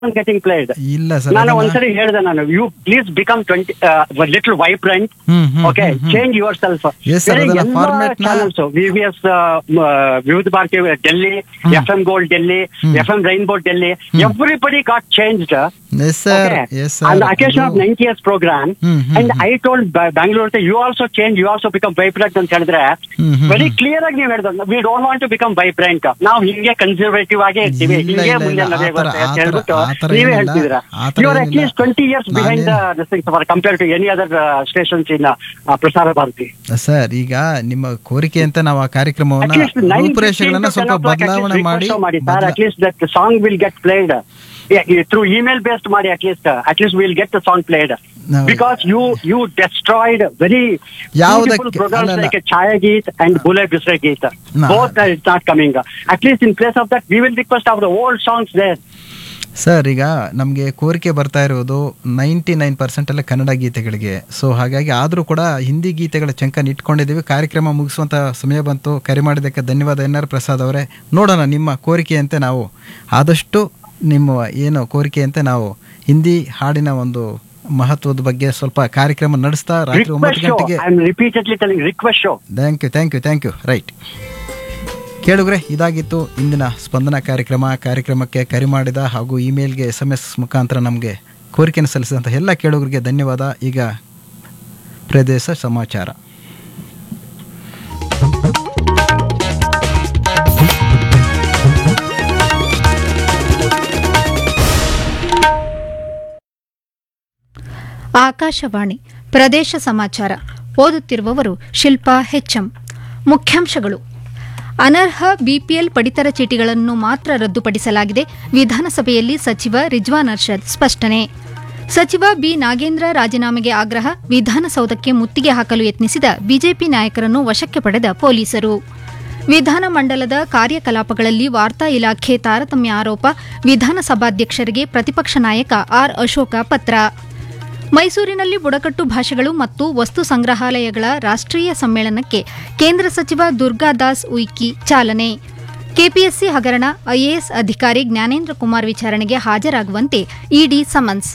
Getting played ಇಲ್ಲ sir ನಾನು ಒಂದ್ಸರಿ ಹೇಳಿದೆ ನಾನು you please become twenty little vibrant hmm, hmm, okay hmm, hmm. Change yourself Yes, sir, ಅದನ್ನ format ನ- channels V V S Vividh Bharati Delhi F M gold Delhi F M rainbow Delhi everybody got changed yes sir Okay. Yes On the sir occasion of 90 years program, Hmm, hmm, and I told Ba- Bangalore, you also change, you also become vibrant ಅಂತ ಹೇಳಿದ್ರೆ Hmm, hmm, very hmm. Clear ಆಗಿ ನೀವು ಹೇಳಿದ್ರೆ we don't want to become vibrant ನಾವು ಹಿಂಗೆ conservative ಆಗೇ ಇರ್ತೀವಿ ಇಲ್ಲ, ಹಿಂಗೆ ಇಲ್ಲ, ಮುಂದೆ ಇಲ್ಲ, ನಡೆಯುತ್ತೆ ಆ ಥರ- ಅಂತ ಆ ಥರ- ಹೇಳ್ಬಿಟ್ಟು ಆ ಥರ ನೀವೇ ಏನಿಲ್ಲ. ಹೇಳ್ತಿದ್ದೀರಾ ಆ ಥರ ಯು ಆರ್ ಅಟ್ ಏನಿಲ್ಲ. Least twenty years behind this for compare to any other stations in Prasar Bharati sir ಈಗ ನಿಮ್ಮ ಕೋರಿಕೆ ಅಂತ ನಾವು ಆ ಕಾರ್ಯಕ್ರಮವನ್ನ ಅಟ್ಲೀಸ್ಟ್ ನೈನ್ ರೂಪುರೇಷೆಗಳನ್ನ ಸ್ವಲ್ಪ ಬದಲಾವಣೆ ಮಾಡಿ ಮಾಡಿ ಸರ್ ಬದಲಾ- at least that song will get played through email based ಮಾಡಿ at least at least will get the song played ನಾವು- because you you destroyed very ಯಾವುದಕ್ಕೆ- ಪ್ರೋಗ್ರಾಮ್ಸ್ ಅಲ್ಲಲ್ಲ. ಲೈಕ್ ಛಾಯಾಗೀತ್ ಅಂಡ್ ಬುಲೆ ಬಿಸ್ರೆ ಗೀತ್ ನಾ- both it's not coming at least in place of that we will request of the old songs there sir ಈಗ ನಮಗೆ ಕೋರಿಕೆ ಬರ್ತಾ ಇರೋದು ninety nine percent ಎಲ್ಲ ಕನ್ನಡ ಗೀತೆಗಳಿಗೆ ಸೊ ಹಾಗಾಗಿ ಆದರೂ ಕೂಡ ಹಿಂದಿ ಗೀತೆಗಳ ಚಂಕನ ಇಟ್ಕೊಂಡಿದ್ದೀವಿ ಕಾರ್ಯಕ್ರಮ ಮುಗಿಸುವಂಥ ಸಮಯ ಬಂತು ಕರೆ ಮಾಡಿದ್ದಕ್ಕೆ ಧನ್ಯವಾದ ಎನ್ ಆರ್ ಪ್ರಸಾದ್ ಅವರೇ ನೋಡೋಣ ನಿಮ್ಮ ಕೋರಿಕೆಯಂತೆ ನಾವು ಆದಷ್ಟು ನಿಮ್ಮ ಏನು ಕೋರಿಕೆಯಂತೆ ನಾವು ಹಿಂದಿ ಹಾಡಿನ ಒಂದು ಮಹತ್ವದ ಬಗ್ಗೆ ಸ್ವಲ್ಪ ಕಾರ್ಯಕ್ರಮ ನಡೆಸ್ತಾ ರಾತ್ರಿ ರಿಕ್ವೆಸ್ಟ್ ಒಂಬತ್ತು ಶೋ ಗಂಟೆಗೆ I am repeatedly telling request show thank you thank you thank you right ಕೇಳುಗ್ರೆ ಇದಾಗಿತ್ತು ಇಂದಿನ ಸ್ಪಂದನ ಕಾರ್ಯಕ್ರಮ ಕಾರ್ಯಕ್ರಮಕ್ಕೆ ಕರೆ ಮಾಡಿದ ಹಾಗೂ ಇಮೇಲ್ಗೆ ಎಸ್ ಎಮ್ ಎಸ್ ಮುಖಾಂತರ ನಮಗೆ ಕೋರಿಕೆಯನ್ನು ಸಲ್ಲಿಸಿದಂಥ ಎಲ್ಲ ಕೇಳುಗರಿಗೆ ಧನ್ಯವಾದ ಈಗ ಪ್ರದೇಶ ಸಮಾಚಾರ ಆಕಾಶವಾಣಿ ಪ್ರದೇಶ ಸಮಾಚಾರ ಓದುತ್ತಿರುವವರು ಶಿಲ್ಪಾ ಹೆಚ್ಎಂ ಮುಖ್ಯಾಂಶಗಳು ಅನರ್ಹ ಬಿಪಿಎಲ್ ಪಡಿತರ ಚೀಟಿಗಳನ್ನು ಮಾತ್ರ ರದ್ದುಪಡಿಸಲಾಗಿದೆ ವಿಧಾನಸಭೆಯಲ್ಲಿ ಸಚಿವ ರಿಜ್ವಾನ್ ಅರ್ಷದ್ ಸ್ಪಷ್ಟನೆ ಸಚಿವ ಬಿ ನಾಗೇಂದ್ರ ರಾಜೀನಾಮೆಗೆ ಆಗ್ರಹ ವಿಧಾನಸೌಧಕ್ಕೆ ಮುತ್ತಿಗೆ ಹಾಕಲು ಯತ್ನಿಸಿದ ಬಿಜೆಪಿ ನಾಯಕರನ್ನು ವಶಕ್ಕೆ ಪಡೆದ ಪೊಲೀಸರು ವಿಧಾನಮಂಡಲದ ಕಾರ್ಯಕಲಾಪಗಳಲ್ಲಿ ವಾರ್ತಾ ಇಲಾಖೆ ತಾರತಮ್ಯ ಆರೋಪ ವಿಧಾನಸಭಾಧ್ಯಕ್ಷರಿಗೆ ಪ್ರತಿಪಕ್ಷ ನಾಯಕ ಆರ್ ಅಶೋಕ ಪತ್ರ ಮೈಸೂರಿನಲ್ಲಿ ಬುಡಕಟ್ಟು ಭಾಷೆಗಳು ಮತ್ತು ವಸ್ತು ಸಂಗ್ರಹಾಲಯಗಳ ರಾಷ್ಟ್ರೀಯ ಸಮ್ಮೇಳನಕ್ಕೆ ಕೇಂದ್ರ ಸಚಿವ ದುರ್ಗಾದಾಸ್ ಉಯ್ಕಿ ಚಾಲನೆ ಕೆಪಿಎಸ್ಸಿ ಹಗರಣ ಐಎಎಸ್ ಅಧಿಕಾರಿ ಜ್ಞಾನೇಂದ್ರ ಕುಮಾರ್ ವಿಚಾರಣೆಗೆ ಹಾಜರಾಗುವಂತೆ ಇಡಿ ಸಮನ್ಸ್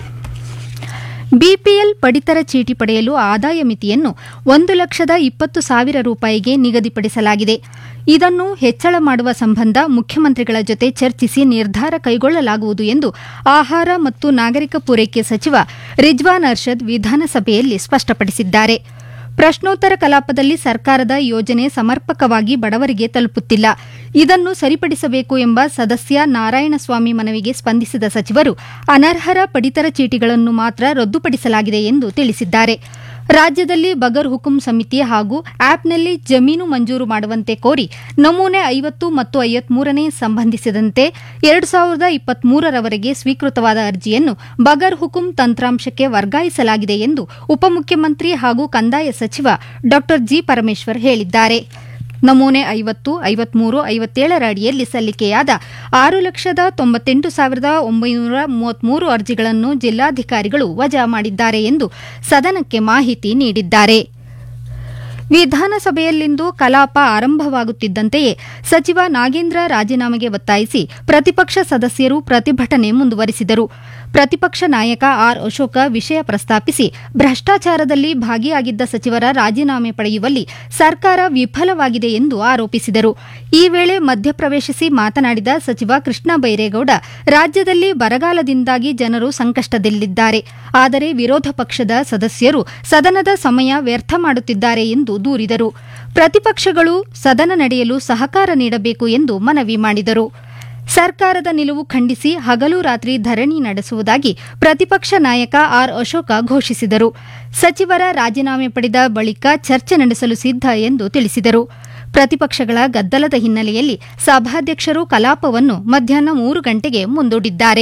ಬಿಪಿಎಲ್ ಪಡಿತರ ಚೀಟಿ ಪಡೆಯಲು ಆದಾಯ ಮಿತಿಯನ್ನು ಒಂದು ಲಕ್ಷದ ಇಪ್ಪತ್ತು ಸಾವಿರ ರೂಪಾಯಿಗೆ ನಿಗದಿಪಡಿಸಲಾಗಿದೆ ಇದನ್ನು ಹೆಚ್ಚಳ ಮಾಡುವ ಸಂಬಂಧ ಮುಖ್ಯಮಂತ್ರಿಗಳ ಜೊತೆ ಚರ್ಚಿಸಿ ನಿರ್ಧಾರ ಕೈಗೊಳ್ಳಲಾಗುವುದು ಎಂದು ಆಹಾರ ಮತ್ತು ನಾಗರಿಕ ಪೂರೈಕೆ ಸಚಿವ ರಿಜ್ವಾನ್ ಅರ್ಷದ್ ವಿಧಾನಸಭೆಯಲ್ಲಿ ಸ್ಪಷ್ಟಪಡಿಸಿದ್ದಾರೆ ಪ್ರಶ್ನೋತ್ತರ ಕಲಾಪದಲ್ಲಿ ಸರ್ಕಾರದ ಯೋಜನೆ ಸಮರ್ಪಕವಾಗಿ ಬಡವರಿಗೆ ತಲುಪುತ್ತಿಲ್ಲ ಇದನ್ನು ಸರಿಪಡಿಸಬೇಕು ಎಂಬ ಸದಸ್ಯ ನಾರಾಯಣಸ್ವಾಮಿ ಮನವಿಗೆ ಸ್ಪಂದಿಸಿದ ಸಚಿವರು ಅನರ್ಹರ ಪಡಿತರ ಚೀಟಿಗಳನ್ನು ಮಾತ್ರ ರದ್ದುಪಡಿಸಲಾಗಿದೆ ಎಂದು ತಿಳಿಸಿದ್ದಾರೆ ರಾಜ್ಯದಲ್ಲಿ ಬಗರ್ ಹುಕುಂ ಸಮಿತಿ ಹಾಗೂ ಆಪ್ನಲ್ಲಿ ಜಮೀನು ಮಂಜೂರು ಮಾಡುವಂತೆ ಕೋರಿ ನಮೂನೆ ಐವತ್ತು ಮತ್ತು ಐವತ್ಮೂರನೇ ಸಂಬಂಧಿಸಿದಂತೆ ಎರಡು ಸಾವಿರದ ಇಪ್ಪತ್ಮೂರರವರೆಗೆ ಸ್ವೀಕೃತವಾದ ಅರ್ಜಿಯನ್ನು ಬಗರ್ ಹುಕುಂ ತಂತ್ರಾಂಶಕ್ಕೆ ವರ್ಗಾಯಿಸಲಾಗಿದೆ ಎಂದು ಉಪಮುಖ್ಯಮಂತ್ರಿ ಹಾಗೂ ಕಂದಾಯ ಸಚಿವ ಡಾ ಜಿ ಪರಮೇಶ್ವರ್ ಹೇಳಿದ್ದಾರೆ ನಮೂನೆ ಐವತ್ತು ಐವತ್ಮೂರು ಐವತ್ತೇಳರ ಅಡಿಯಲ್ಲಿ ಸಲ್ಲಿಕೆಯಾದ ಆರು ಲಕ್ಷದ ತೊಂಬತ್ತೆಂಟು ಸಾವಿರದ ಒಂಬೈನೂರ ಮೂವತ್ಮೂರು ಅರ್ಜಿಗಳನ್ನು ಜಿಲ್ಲಾಧಿಕಾರಿಗಳು ವಜಾ ಮಾಡಿದ್ದಾರೆ ಎಂದು ಸದನಕ್ಕೆ ಮಾಹಿತಿ ನೀಡಿದ್ದಾರೆ ವಿಧಾನಸಭೆಯಲ್ಲಿಂದು ಕಲಾಪ ಆರಂಭವಾಗುತ್ತಿದ್ದಂತೆಯೇ ಸಚಿವ ನಾಗೇಂದ್ರ ರಾಜೀನಾಮೆಗೆ ಒತ್ತಾಯಿಸಿ ಪ್ರತಿಪಕ್ಷ ಸದಸ್ಯರು ಪ್ರತಿಭಟನೆ ಮುಂದುವರಿಸಿದರು ಪ್ರತಿಪಕ್ಷ ನಾಯಕ ಆರ್ ಅಶೋಕ ವಿಷಯ ಪ್ರಸ್ತಾಪಿಸಿ ಭ್ರಷ್ಟಾಚಾರದಲ್ಲಿ ಭಾಗಿಯಾಗಿದ್ದ ಸಚಿವರ ರಾಜೀನಾಮೆ ಪಡೆಯುವಲ್ಲಿ ಸರ್ಕಾರ ವಿಫಲವಾಗಿದೆ ಎಂದು ಆರೋಪಿಸಿದರು ಈ ವೇಳೆ ಮಧ್ಯಪ್ರವೇಶಿಸಿ ಮಾತನಾಡಿದ ಸಚಿವ ಕೃಷ್ಣ ಬೈರೇಗೌಡ ರಾಜ್ಯದಲ್ಲಿ ಬರಗಾಲದಿಂದಾಗಿ ಜನರು ಸಂಕಷ್ಟದಲ್ಲಿದ್ದಾರೆ ಆದರೆ ವಿರೋಧ ಪಕ್ಷದ ಸದಸ್ಯರು ಸದನದ ಸಮಯ ವ್ಯರ್ಥ ಮಾಡುತ್ತಿದ್ದಾರೆ ಎಂದು ದೂರಿದರು ಪ್ರತಿಪಕ್ಷಗಳು ಸದನ ನಡೆಯಲು ಸಹಕಾರ ನೀಡಬೇಕು ಎಂದು ಮನವಿ ಮಾಡಿದರು ಸರ್ಕಾರದ ನಿಲುವು ಖಂಡಿಸಿ ಹಗಲು ರಾತ್ರಿ ಧರಣಿ ನಡೆಸುವುದಾಗಿ ಪ್ರತಿಪಕ್ಷ ನಾಯಕ ಆರ್ ಅಶೋಕ ಘೋಷಿಸಿದರು ಸಚಿವರ ರಾಜೀನಾಮೆ ಪಡೆದ ಬಳಿಕ ಚರ್ಚೆ ನಡೆಸಲು ಸಿದ್ಧ ಎಂದು ತಿಳಿಸಿದರು ಪ್ರತಿಪಕ್ಷಗಳ ಗದ್ದಲದ ಹಿನ್ನೆಲೆಯಲ್ಲಿ ಸಭಾಧ್ಯಕ್ಷರು ಕಲಾಪವನ್ನು ಮಧ್ಯಾಹ್ನ ಮೂರು ಗಂಟೆಗೆ ಮುಂದೂಡಿದ್ದಾರೆ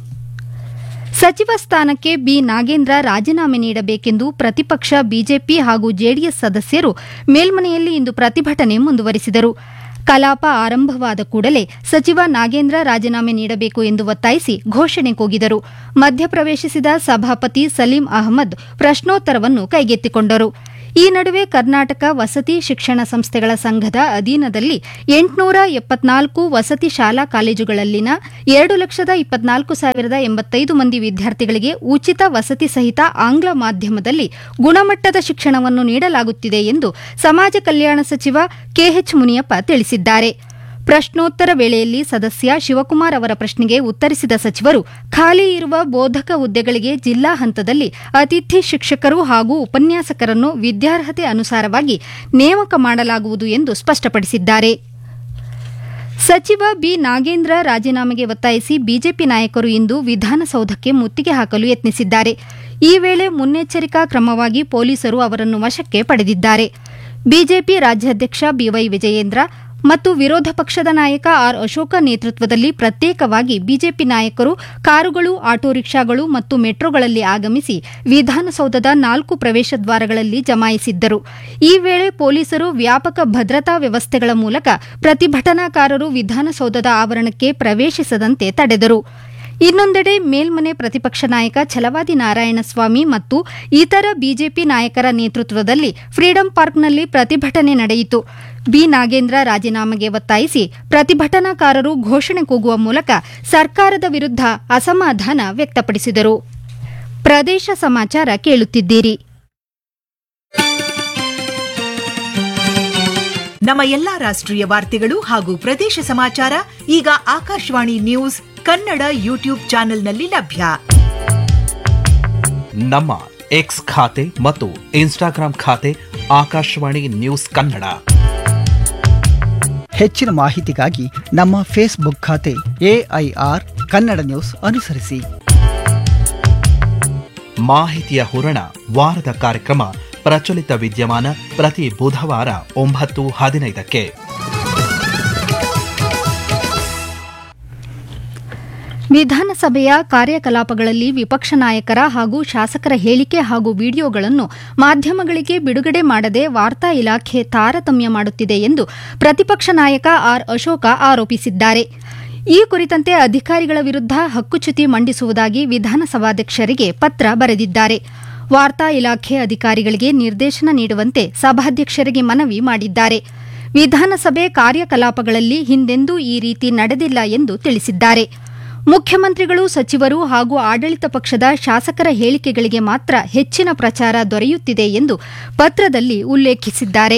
ಸಚಿವ ಸ್ಥಾನಕ್ಕೆ ಬಿ ನಾಗೇಂದ್ರ ರಾಜೀನಾಮೆ ನೀಡಬೇಕೆಂದು ಪ್ರತಿಪಕ್ಷ ಬಿಜೆಪಿ ಹಾಗೂ ಜೆಡಿಎಸ್ ಸದಸ್ಯರು ಮೇಲ್ಮನೆಯಲ್ಲಿ ಇಂದು ಪ್ರತಿಭಟನೆ ಮುಂದುವರಿಸಿದರು ಕಲಾಪ ಆರಂಭವಾದ ಕೂಡಲೇ ಸಚಿವ ನಾಗೇಂದ್ರ ರಾಜೀನಾಮೆ ನೀಡಬೇಕು ಎಂದು ಒತ್ತಾಯಿಸಿ ಘೋಷಣೆ ಕೂಗಿದರು ಮಧ್ಯಪ್ರವೇಶಿಸಿದ ಸಭಾಪತಿ ಸಲೀಂ ಅಹಮದ್ ಪ್ರಶ್ನೋತ್ತರವನ್ನು ಕೈಗೆತ್ತಿಕೊಂಡರು ಈ ನಡುವೆ ಕರ್ನಾಟಕ ವಸತಿ ಶಿಕ್ಷಣ ಸಂಸ್ಥೆಗಳ ಸಂಘದ ಅಧೀನದಲ್ಲಿ ಎಂಟುನೂರ ಎಪ್ಪತ್ನಾಲ್ಕು ವಸತಿ ಶಾಲಾ ಕಾಲೇಜುಗಳಲ್ಲಿನ ಎರಡು ಲಕ್ಷದ ಇಪ್ಪತ್ನಾಲ್ಕು ಸಾವಿರದ ಎಂಬತ್ತೈದು ಮಂದಿ ವಿದ್ಯಾರ್ಥಿಗಳಿಗೆ ಉಚಿತ ವಸತಿ ಸಹಿತ ಆಂಗ್ಲ ಮಾಧ್ಯಮದಲ್ಲಿ ಗುಣಮಟ್ಟದ ಶಿಕ್ಷಣವನ್ನು ನೀಡಲಾಗುತ್ತಿದೆ ಎಂದು ಸಮಾಜ ಕಲ್ಯಾಣ ಸಚಿವ ಕೆಎಚ್ ಮುನಿಯಪ್ಪ ತಿಳಿಸಿದ್ದಾರೆ ಪ್ರಶ್ನೋತ್ತರ ವೇಳೆಯಲ್ಲಿ ಸದಸ್ಯ ಶಿವಕುಮಾರ್ ಅವರ ಪ್ರಶ್ನೆಗೆ ಉತ್ತರಿಸಿದ ಸಚಿವರು ಖಾಲಿ ಇರುವ ಬೋಧಕ ಹುದ್ದೆಗಳಿಗೆ ಜಿಲ್ಲಾ ಹಂತದಲ್ಲಿ ಅತಿಥಿ ಶಿಕ್ಷಕರು ಹಾಗೂ ಉಪನ್ಯಾಸಕರನ್ನು ವಿದ್ಯಾರ್ಹತೆ ಅನುಸಾರವಾಗಿ ನೇಮಕ ಮಾಡಲಾಗುವುದು ಎಂದು ಸ್ಪಷ್ಟಪಡಿಸಿದ್ದಾರೆ ಸಚಿವ ಬಿ ನಾಗೇಂದ್ರ ರಾಜೀನಾಮೆಗೆ ಒತ್ತಾಯಿಸಿ ಬಿಜೆಪಿ ನಾಯಕರು ಇಂದು ವಿಧಾನಸೌಧಕ್ಕೆ ಮುತ್ತಿಗೆ ಹಾಕಲು ಯತ್ನಿಸಿದ್ದಾರೆ ಈ ವೇಳೆ ಮುನ್ನೆಚ್ಚರಿಕಾ ಕ್ರಮವಾಗಿ ಪೊಲೀಸರು ಅವರನ್ನು ವಶಕ್ಕೆ ಪಡೆದಿದ್ದಾರೆ ಬಿಜೆಪಿ ರಾಜ್ಯಾಧ್ಯಕ್ಷ ಬಿವೈ ವಿಜಯೇಂದ್ರ ಮತ್ತು ವಿರೋಧ ಪಕ್ಷದ ನಾಯಕ ಆರ್ ಅಶೋಕ ನೇತೃತ್ವದಲ್ಲಿ ಪ್ರತ್ಯೇಕವಾಗಿ ಬಿಜೆಪಿ ನಾಯಕರು ಕಾರುಗಳು ಆಟೋ ರಿಕ್ಷಾಗಳು ಮತ್ತು ಮೆಟ್ರೋಗಳಲ್ಲಿ ಆಗಮಿಸಿ ವಿಧಾನಸೌಧದ ನಾಲ್ಕು ಪ್ರವೇಶ ದ್ವಾರಗಳಲ್ಲಿ ಜಮಾಯಿಸಿದ್ದರು ಈ ವೇಳೆ ಪೊಲೀಸರು ವ್ಯಾಪಕ ಭದ್ರತಾ ವ್ಯವಸ್ಥೆಗಳ ಮೂಲಕ ಪ್ರತಿಭಟನಾಕಾರರು ವಿಧಾನಸೌಧದ ಆವರಣಕ್ಕೆ ಪ್ರವೇಶಿಸದಂತೆ ತಡೆದರು ಇನ್ನೊಂದೆಡೆ ಮೇಲ್ಮನೆ ಪ್ರತಿಪಕ್ಷ ನಾಯಕ ಛಲವಾದಿ ನಾರಾಯಣಸ್ವಾಮಿ ಮತ್ತು ಇತರ ಬಿಜೆಪಿ ನಾಯಕರ ನೇತೃತ್ವದಲ್ಲಿ ಫ್ರೀಡಂ ಪಾರ್ಕ್ನಲ್ಲಿ ಪ್ರತಿಭಟನೆ ನಡೆಯಿತು ಬಿ ನಾಗೇಂದ್ರ ರಾಜೀನಾಮೆಗೆ ಒತ್ತಾಯಿಸಿ ಪ್ರತಿಭಟನಾಕಾರರು ಘೋಷಣೆ ಕೂಗುವ ಮೂಲಕ ಸರ್ಕಾರದ ವಿರುದ್ಧ ಅಸಮಾಧಾನ ವ್ಯಕ್ತಪಡಿಸಿದರು ಪ್ರದೇಶ ಸಮಾಚಾರ ಕೇಳುತ್ತಿದ್ದೀರಿ ನಮ್ಮ ಎಲ್ಲಾ ರಾಷ್ಟ್ರೀಯ ವಾರ್ತೆಗಳು ಹಾಗೂ ಪ್ರದೇಶ ಸಮಾಚಾರ ಈಗ ಆಕಾಶವಾಣಿ ನ್ಯೂಸ್ ಕನ್ನಡ ಯೂಟ್ಯೂಬ್ ಚಾನೆಲ್ನಲ್ಲಿ ಲಭ್ಯ ನಮ್ಮ ಎಕ್ಸ್ ಖಾತೆ ಮತ್ತು ಇನ್ಸ್ಟಾಗ್ರಾಂ ಖಾತೆ ಆಕಾಶವಾಣಿ ನ್ಯೂಸ್ ಕನ್ನಡ ಹೆಚ್ಚಿನ ಮಾಹಿತಿಗಾಗಿ ನಮ್ಮ ಫೇಸ್ಬುಕ್ ಖಾತೆ ಎಐಆರ್ ಕನ್ನಡ ನ್ಯೂಸ್ ಅನುಸರಿಸಿ ಮಾಹಿತಿಯ ಹೂರಣ ವಾರದ ಕಾರ್ಯಕ್ರಮ ಪ್ರಚಲಿತ ವಿದ್ಯಮಾನ ಪ್ರತಿ ಬುಧವಾರ ಒಂಬತ್ತು ಹದಿನೈದಕ್ಕೆ ವಿಧಾನಸಭೆಯ ಕಾರ್ಯಕಲಾಪಗಳಲ್ಲಿ ವಿಪಕ್ಷ ನಾಯಕರ ಹಾಗೂ ಶಾಸಕರ ಹೇಳಿಕೆ ಹಾಗೂ ವಿಡಿಯೋಗಳನ್ನು ಮಾಧ್ಯಮಗಳಿಗೆ ಬಿಡುಗಡೆ ಮಾಡದೆ ವಾರ್ತಾ ಇಲಾಖೆ ತಾರತಮ್ಯ ಮಾಡುತ್ತಿದೆ ಎಂದು ಪ್ರತಿಪಕ್ಷ ನಾಯಕ ಆರ್ ಅಶೋಕ ಆರೋಪಿಸಿದ್ದಾರೆ ಈ ಕುರಿತಂತೆ ಅಧಿಕಾರಿಗಳ ವಿರುದ್ಧ ಹಕ್ಕುಚ್ಯುತಿ ಮಂಡಿಸುವುದಾಗಿ ವಿಧಾನಸಭಾಧ್ಯಕ್ಷರಿಗೆ ಪತ್ರ ಬರೆದಿದ್ದಾರೆ ವಾರ್ತಾ ಇಲಾಖೆ ಅಧಿಕಾರಿಗಳಿಗೆ ನಿರ್ದೇಶನ ನೀಡುವಂತೆ ಸಭಾಧ್ಯಕ್ಷರಿಗೆ ಮನವಿ ಮಾಡಿದ್ದಾರೆ ವಿಧಾನಸಭೆ ಕಾರ್ಯಕಲಾಪಗಳಲ್ಲಿ ಹಿಂದೆಂದೂ ಈ ರೀತಿ ನಡೆದಿಲ್ಲ ಎಂದು ತಿಳಿಸಿದ್ದಾರೆ ಮುಖ್ಯಮಂತ್ರಿಗಳು ಸಚಿವರು ಹಾಗೂ ಆಡಳಿತ ಪಕ್ಷದ ಶಾಸಕರ ಹೇಳಿಕೆಗಳಿಗೆ ಮಾತ್ರ ಹೆಚ್ಚಿನ ಪ್ರಚಾರ ದೊರೆಯುತ್ತಿದೆ ಎಂದು ಪತ್ರದಲ್ಲಿ ಉಲ್ಲೇಖಿಸಿದ್ದಾರೆ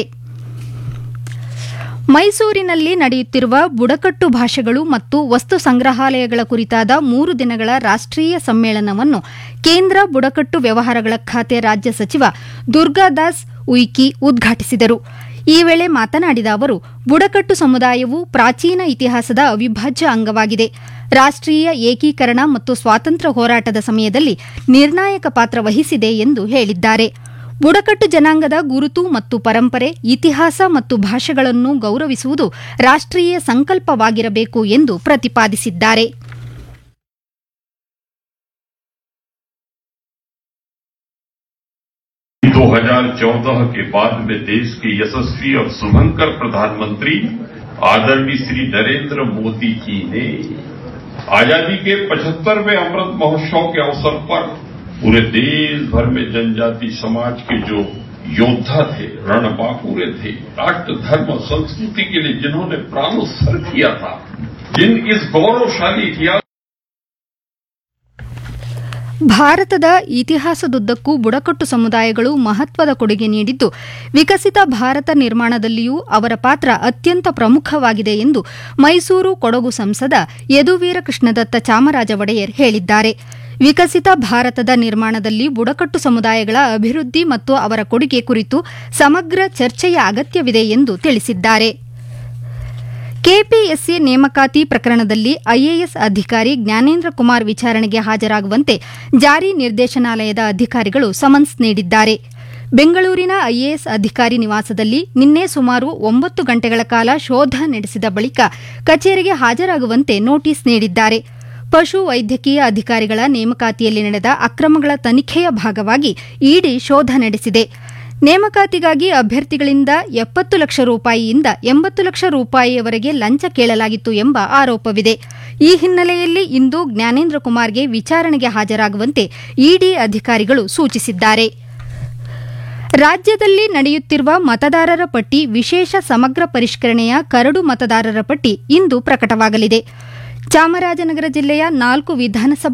ಮೈಸೂರಿನಲ್ಲಿ ನಡೆಯುತ್ತಿರುವ ಬುಡಕಟ್ಟು ಭಾಷೆಗಳು ಮತ್ತು ವಸ್ತು ಸಂಗ್ರಹಾಲಯಗಳ ಕುರಿತಾದ ಮೂರು ದಿನಗಳ ರಾಷ್ಟ್ರೀಯ ಸಮ್ಮೇಳನವನ್ನು ಕೇಂದ್ರ ಬುಡಕಟ್ಟು ವ್ಯವಹಾರಗಳ ಖಾತೆ ರಾಜ್ಯ ಸಚಿವ ದುರ್ಗಾದಾಸ್ ಉಯಿಕಿ ಉದ್ಘಾಟಿಸಿದರು ಈ ವೇಳೆ ಮಾತನಾಡಿದ ಅವರು ಬುಡಕಟ್ಟು ಸಮುದಾಯವು ಪ್ರಾಚೀನ ಇತಿಹಾಸದ ಅವಿಭಾಜ್ಯ ಅಂಗವಾಗಿದೆ ರಾಷ್ಟ್ರೀಯ ಏಕೀಕರಣ ಮತ್ತು ಸ್ವಾತಂತ್ರ್ಯ ಹೋರಾಟದ ಸಮಯದಲ್ಲಿ ನಿರ್ಣಾಯಕ ಪಾತ್ರ ವಹಿಸಿದೆ ಎಂದು ಹೇಳಿದ್ದಾರೆ ಬುಡಕಟ್ಟು ಜನಾಂಗದ ಗುರುತು ಮತ್ತು ಪರಂಪರೆ ಇತಿಹಾಸ ಮತ್ತು ಭಾಷೆಗಳನ್ನು ಗೌರವಿಸುವುದು ರಾಷ್ಟ್ರೀಯ ಸಂಕಲ್ಪವಾಗಿರಬೇಕು ಎಂದು ಪ್ರತಿಪಾದಿಸಿದ್ದಾರೆ दो हजार चौदह के बाद में देश के यशस्वी और शुभंकर प्रधानमंत्री आदरणीय श्री नरेंद्र मोदी जी ने आजादी के पचहत्तरवें अमृत महोत्सव के अवसर पर पूरे देश भर में जनजाति समाज के जो योद्धा थे रणबांकुरे थे राष्ट्र धर्म और संस्कृति के लिए जिन्होंने प्राणोत्सर्ग किया था जिन इस गौरवशाली इतिहास ಭಾರತದ ಇತಿಹಾಸದುದ್ದಕ್ಕೂ ಬುಡಕಟ್ಟು ಸಮುದಾಯಗಳು ಮಹತ್ವದ ಕೊಡುಗೆ ನೀಡಿದ್ದು ವಿಕಸಿತ ಭಾರತ ನಿರ್ಮಾಣದಲ್ಲಿಯೂ ಅವರ ಪಾತ್ರ ಅತ್ಯಂತ ಪ್ರಮುಖವಾಗಿದೆ ಎಂದು ಮೈಸೂರು ಕೊಡಗು ಸಂಸದ ಯದುವೀರ ಕೃಷ್ಣದತ್ತ ಚಾಮರಾಜ ಒಡೆಯರ್ ಹೇಳಿದ್ದಾರೆ ವಿಕಸಿತ ಭಾರತದ ನಿರ್ಮಾಣದಲ್ಲಿ ಬುಡಕಟ್ಟು ಸಮುದಾಯಗಳ ಅಭಿವೃದ್ಧಿ ಮತ್ತು ಅವರ ಕೊಡುಗೆ ಕುರಿತು ಸಮಗ್ರ ಚರ್ಚೆಯ ಅಗತ್ಯವಿದೆ ಎಂದು ತಿಳಿಸಿದ್ದಾರೆ ಕೆಪಿಎಸ್ಸಿ ನೇಮಕಾತಿ ಪ್ರಕರಣದಲ್ಲಿ ಐಎಎಸ್ ಅಧಿಕಾರಿ ಜ್ಞಾನೇಂದ್ರ ಕುಮಾರ್ ವಿಚಾರಣೆಗೆ ಹಾಜರಾಗುವಂತೆ ಜಾರಿ ನಿರ್ದೇಶನಾಲಯದ ಅಧಿಕಾರಿಗಳು ಸಮನ್ಸ್ ನೀಡಿದ್ದಾರೆ ಬೆಂಗಳೂರಿನ ಐಎಎಸ್ ಅಧಿಕಾರಿ ನಿವಾಸದಲ್ಲಿ ನಿನ್ನೆ ಸುಮಾರು ಒಂಬತ್ತು ಗಂಟೆಗಳ ಕಾಲ ಶೋಧ ನಡೆಸಿದ ಬಳಿಕ ಕಚೇರಿಗೆ ಹಾಜರಾಗುವಂತೆ ನೋಟಿಸ್ ನೀಡಿದ್ದಾರೆ ಪಶು ವೈದ್ಯಕೀಯ ಅಧಿಕಾರಿಗಳ ನೇಮಕಾತಿಯಲ್ಲಿ ನಡೆದ ಅಕ್ರಮಗಳ ತನಿಖೆಯ ಭಾಗವಾಗಿ ಇಡಿ ಶೋಧ ನಡೆಸಿದೆ ನೇಮಕಾತಿಗಾಗಿ ಅಭ್ಯರ್ಥಿಗಳಿಂದ ಎಪ್ಪತ್ತು ಲಕ್ಷ ರೂಪಾಯಿಯಿಂದ ಎಂಬತ್ತು ಲಕ್ಷ ರೂಪಾಯಿಯವರೆಗೆ ಲಂಚ ಕೇಳಲಾಗಿತ್ತು ಎಂಬ ಆರೋಪವಿದೆ ಈ ಹಿನ್ನೆಲೆಯಲ್ಲಿ ಇಂದು ಜ್ಞಾನೇಂದ್ರ ಕುಮಾರ್ಗೆ ವಿಚಾರಣೆಗೆ ಹಾಜರಾಗುವಂತೆ ಇಡಿ ಅಧಿಕಾರಿಗಳು ಸೂಚಿಸಿದ್ದಾರೆ ರಾಜ್ಯದಲ್ಲಿ ನಡೆಯುತ್ತಿರುವ ಮತದಾರರ ಪಟ್ಟಿ ವಿಶೇಷ ಸಮಗ್ರ ಪರಿಷ್ಕರಣೆಯ ಕರಡು ಮತದಾರರ ಪಟ್ಟಿ ಇಂದು ಪ್ರಕಟವಾಗಲಿದೆ ಚಾಮರಾಜನಗರ ಜಿಲ್ಲೆಯ ನಾಲ್ಕು ವಿಧಾನಸಭಾ